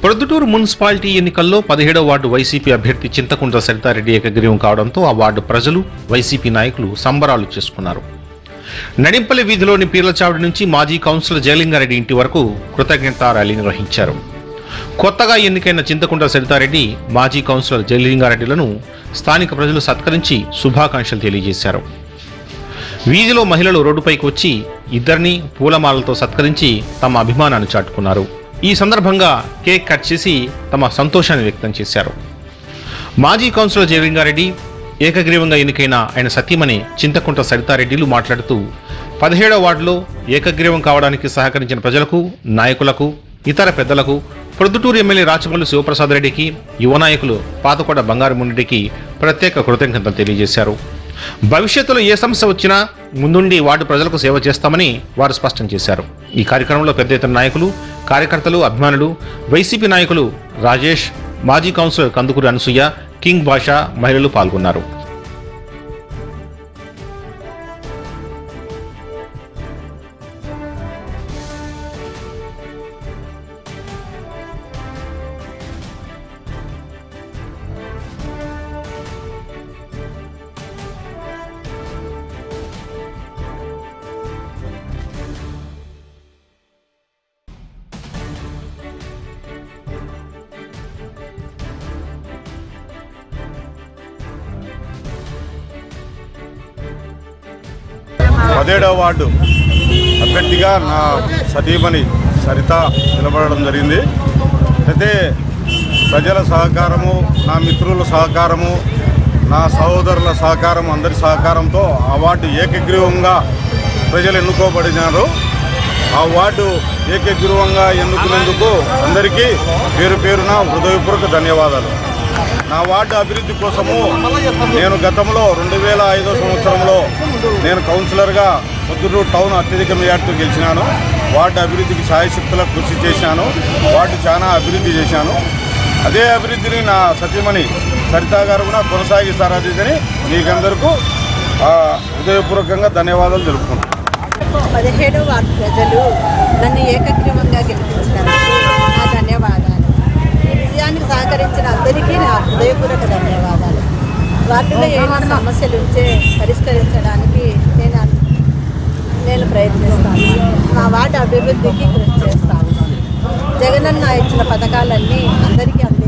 Proddatur municipality ఎన్నికల్లో పదిహేడవ ward YCP అభ్యర్థి చింతకుంట్ల సరితారెడ్డి ఏకగ్రీవం కావడంతో ఆ వార్డు ప్రజలు వైసీపీ నాయకులు సంబరాలు చేసుకున్నారు నడింపల్లి వీధిలోని పీర్లచావడి నుంచి మాజీ కౌన్సిలర్ జయలింగారెడ్డి ఇంటి వరకు కృతజ్ఞతా ర్యాలీ నిర్వహించారు కొత్తగా ఎన్నికైన చింతకుంట్ల సరితారెడ్డి మాజీ కౌన్సిలర్ జయలింగారెడ్డిలను స్థానిక ప్రజలు సత్కరించి శుభాకాంక్షలు తెలియజేశారు వీధిలో మహిళలు రోడ్డుపైకి వచ్చి ఇద్దరిని పూలమాలతో సత్కరించి తమ అభిమానాన్ని చాటుకున్నారు ఈ సందర్భంగా కేక్ కట్ చేసి తమ సంతోషాన్ని వ్యక్తం చేశారు మాజీ కౌన్సిలర్ జయలింగారెడ్డి ఏకగ్రీవంగా ఎన్నికైన ఆయన సతీమణి చింతకుంట సరితారెడ్డిలు మాట్లాడుతూ పదిహేడవ వార్డులో ఏకగ్రీవం కావడానికి సహకరించిన ప్రజలకు నాయకులకు ఇతర పెద్దలకు ప్రొద్దుటూరు ఎమ్మెల్యే రాచమల్లి శివప్రసాద్ రెడ్డికి యువ నాయకులు పాతకొండ బంగారమునిరెడ్డికి ప్రత్యేక కృతజ్ఞతలు తెలియజేశారు భవిష్యత్తులో ఏ సమస్య వచ్చినా ముందుండి వార్డు ప్రజలకు సేవ చేస్తామని వారు స్పష్టం చేశారు ఈ కార్యక్రమంలో పెద్ద ఎత్తున నాయకులు కార్యకర్తలు అభిమానులు వైసీపీ నాయకులు రాజేష్ మాజీ కౌన్సిలర్ కందుకూరి అనసూయ కింగ్ భాషా మహిళలు పాల్గొన్నారు పదిహేడవ వార్డు అభ్యర్థిగా నా సతీమణి సరిత నిలబడడం జరిగింది అయితే ప్రజల సహకారము నా మిత్రుల సహకారము నా సహోదరుల సహకారం అందరి సహకారంతో ఆ వార్డు ఏకగ్రీవంగా ప్రజలు ఎన్నుకోబడినారు ఆ వార్డు ఏకగ్రీవంగా ఎన్నుకున్నందుకు అందరికీ పేరు పేరున హృదయపూర్వక ధన్యవాదాలు నా వార్డు అభివృద్ధి కోసము నేను గతంలో రెండు వేల ఐదో సంవత్సరంలో నేను కౌన్సిలర్గా పొద్దుటూరు టౌన్ అత్యధిక మెజార్టీతో గెలిచినాను వార్డు అభివృద్ధికి సాయశక్తులకు కృషి చేశాను వార్డు చాలా అభివృద్ధి చేశాను అదే అభివృద్ధిని నా సతీమణి సరితా గారు కూడా కొనసాగిస్తారని మీకందరికీ ఆ, హృదయపూర్వకంగా ధన్యవాదాలు తెలుపుకుంటున్నాను పదిహేడు వార్డు ప్రజలు నన్ను ఏకగ్రీవంగా గెలిపించినందుకు నా ధన్యవాదాలు ఈ విజయానికి సహకరించిన అందరికీ నా హృదయపూర్వక ధన్యవాదాలు వార్డులో ఏమైనా సమస్యలు ఉంటే పరిష్కరించడానికి నేను అన్- నేను ప్రయత్నిస్తాను నా వార్డు అభివృద్ధికి కృషి చేస్తాను జగనన్న ఇచ్చిన పథకాలన్నీ అందరికీ అంద